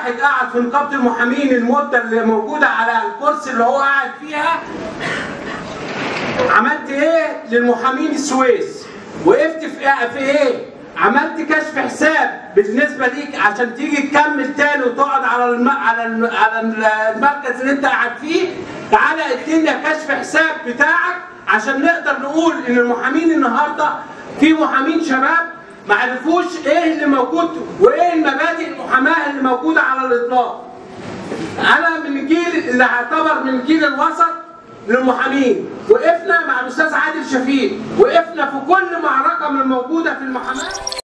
واحد قاعد في نقابه المحامين المده اللي موجوده على الكرسي اللي هو قاعد فيها عملت ايه للمحامين السويس وقفت في إيه- في ايه عملت كشف حساب بالنسبه ليك عشان تيجي تكمل تاني وتقعد على الم... على الم... على المركز اللي انت قاعد فيه تعالى ادينا كشف حساب بتاعك عشان نقدر نقول ان المحامين النهارده في محامين شباب ما عرفوش ايه اللي موجود وايه المبادئ المحاماه اللي موجوده على الاطلاق انا من الجيل اللي اعتبر من الجيل الوسط للمحامين وقفنا مع الاستاذ عادل شفيق وقفنا في كل معركه من الموجوده في المحاماه